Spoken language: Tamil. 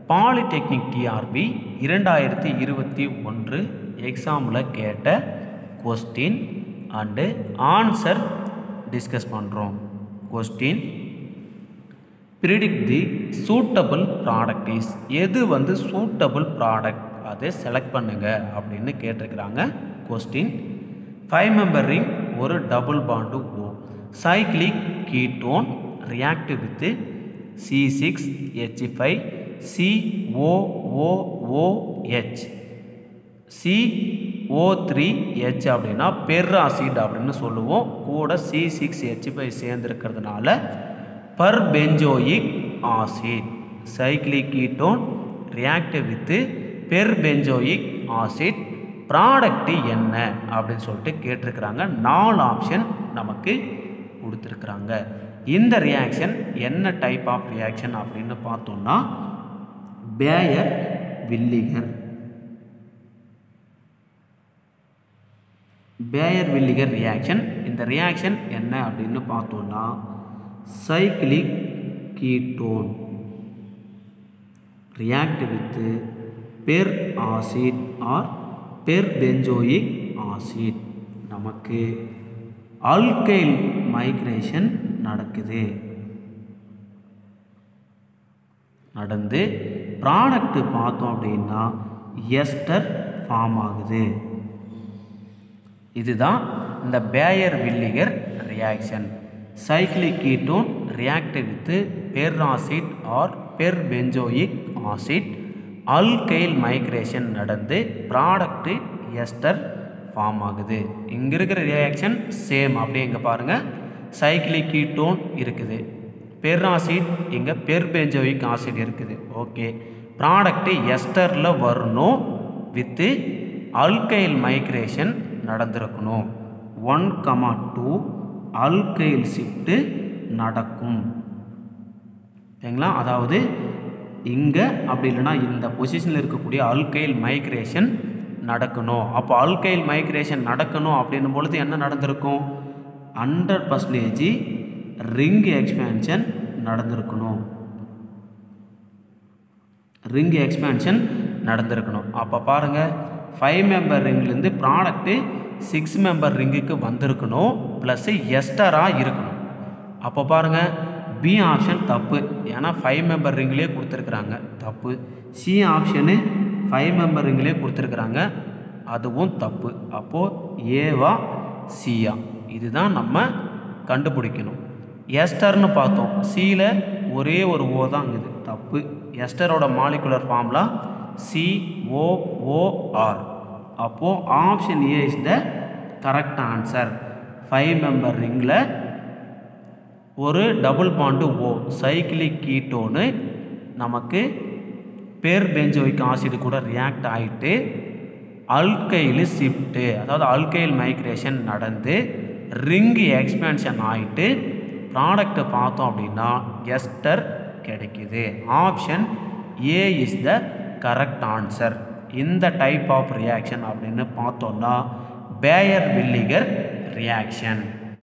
பாலிடெக்னிக் டிஆர்பி இரண்டாயிரத்தி இருபத்தி ஒன்று எக்ஸாமில் கேட்ட கொஸ்டின் அண்டு ஆன்சர் டிஸ்கஸ் பண்ணுறோம் question predict the suitable product is எது வந்து சூட்டபிள் ப்ராடக்ட் அதை செலக்ட் பண்ணுங்க அப்படின்னு கேட்டிருக்கிறாங்க கொஸ்டின் ஃபைவ் மெம்பர் ரிங் ஒரு double bond O cyclic ketone react with C six H five C O O O H C O three H அப்படின்னா பெர்ராசிட் அப்படின்னு சொல்லுவோம் கூட சி சிக்ஸ் ஹெச் ஃபைவ் சேர்ந்துருக்கிறதுனால per benzoic acid cyclic ketone react with per benzoic acid product என்ன அப்படின்னு சொல்லிட்டு கேட்டிருக்கிறாங்க நாலு ஆப்ஷன் நமக்கு கொடுத்துருக்குறாங்க இந்த ரியாக்ஷன் என்ன டைப் ஆஃப் ரியாக்ஷன் அப்படின்னு பார்த்தோம்னா பேயர் வில்லிகர் பேயர் வில்லிகர் ரியாக்ஷன் இந்த ரியாக்ஷன் என்ன அப்படின்னு பார்த்தோம்னா cyclic ketone react with per acid or per benzoic acid நமக்கு அல்கைல் மைக்ரேஷன் நடக்குது நடந்து ப்ராடக்ட் பார்த்தோம் அப்படின்னா எஸ்டர் ஃபார்ம் ஆகுது இதுதான் இந்த Baeyer Villiger reaction cyclic ketone react with peracid or per benzoic acid alkyl migration நடந்து ப்ராடக்ட்டு எஸ்டர் ஃபார்ம் ஆகுது இங்கே இருக்கிற ரியாக்ஷன் சேம் அப்படியே இங்கே பாருங்கள் சைக்ளிக் கீட்டோன் இருக்குது பெர்ஆசிட் இங்கே பெர் பெஞ்சோயிக் ஆசிட் இருக்குது ஓகே ப்ராடக்ட்டு எஸ்டரில் வரணும் வித்து அல்கைல் மைக்ரேஷன் நடந்திருக்கணும் one comma two alkyl shift நடக்கும் சரிங்களா அதாவது இங்கே அப்படி இல்லைன்னா இந்த பொசிஷனில் இருக்கக்கூடிய அல்கைல் மைக்ரேஷன் நடக்கணும் அப்போ அல்கைல் மைக்ரேஷன் நடக்கணும் அப்படின்னும் பொழுது என்ன நடந்திருக்கும் ஹண்ட்ரட் பர்சன்டேஜ் ரிங் எக்ஸ்பேன்ஷன் நடந்திருக்கணும் ரிங் எக்ஸ்பேன்ஷன் நடந்திருக்கணும் அப்போ பாருங்கள் ஃபைவ் மெம்பர் ரிங்லேருந்து ப்ராடக்ட்டு சிக்ஸ் மெம்பர் ரிங்குக்கு வந்திருக்கணும் ப்ளஸ்ஸு எஸ்டராக இருக்கணும் அப்போ பாருங்கள் பி ஆப்ஷன் தப்பு ஏன்னா ஃபைவ் மெம்பர் ரிங்லேயே கொடுத்துருக்குறாங்க தப்பு சி ஆப்ஷனு ஃபைவ் மெம்பர் ரிங்லேயே கொடுத்துருக்குறாங்க அதுவும் தப்பு அப்போது ஏவா சியா இதுதான் நம்ம கண்டுபிடிக்கணும் எஸ்டர்னு பார்த்தோம் சியில் ஒரே ஒரு ஓ தான் இது தப்பு எஸ்டரோட மாலிகுலர் ஃபார்முலா சிஓஓஆர் அப்போது option A is the correct answer five member ரிங்கில் ஒரு double bond O cyclic ketone நமக்கு பேர் பெஞ்சோயிக் ஆசிட் கூட ரியாக்ட் ஆகிட்டு அல்கைல் ஷிஃப்ட்டு அதாவது அல்கைல் மைக்ரேஷன் நடந்து ரிங்கு எக்ஸ்பேன்ஷன் ஆகிட்டு ப்ராடக்ட்டை பார்த்தோம் அப்படின்னா எஸ்டர் கிடைக்குது option A is the correct answer இந்த டைப் ஆஃப் ரியாக்ஷன் அப்படின்னு பார்த்தோம்னா பேயர் வில்லிகர் ரியாக்ஷன்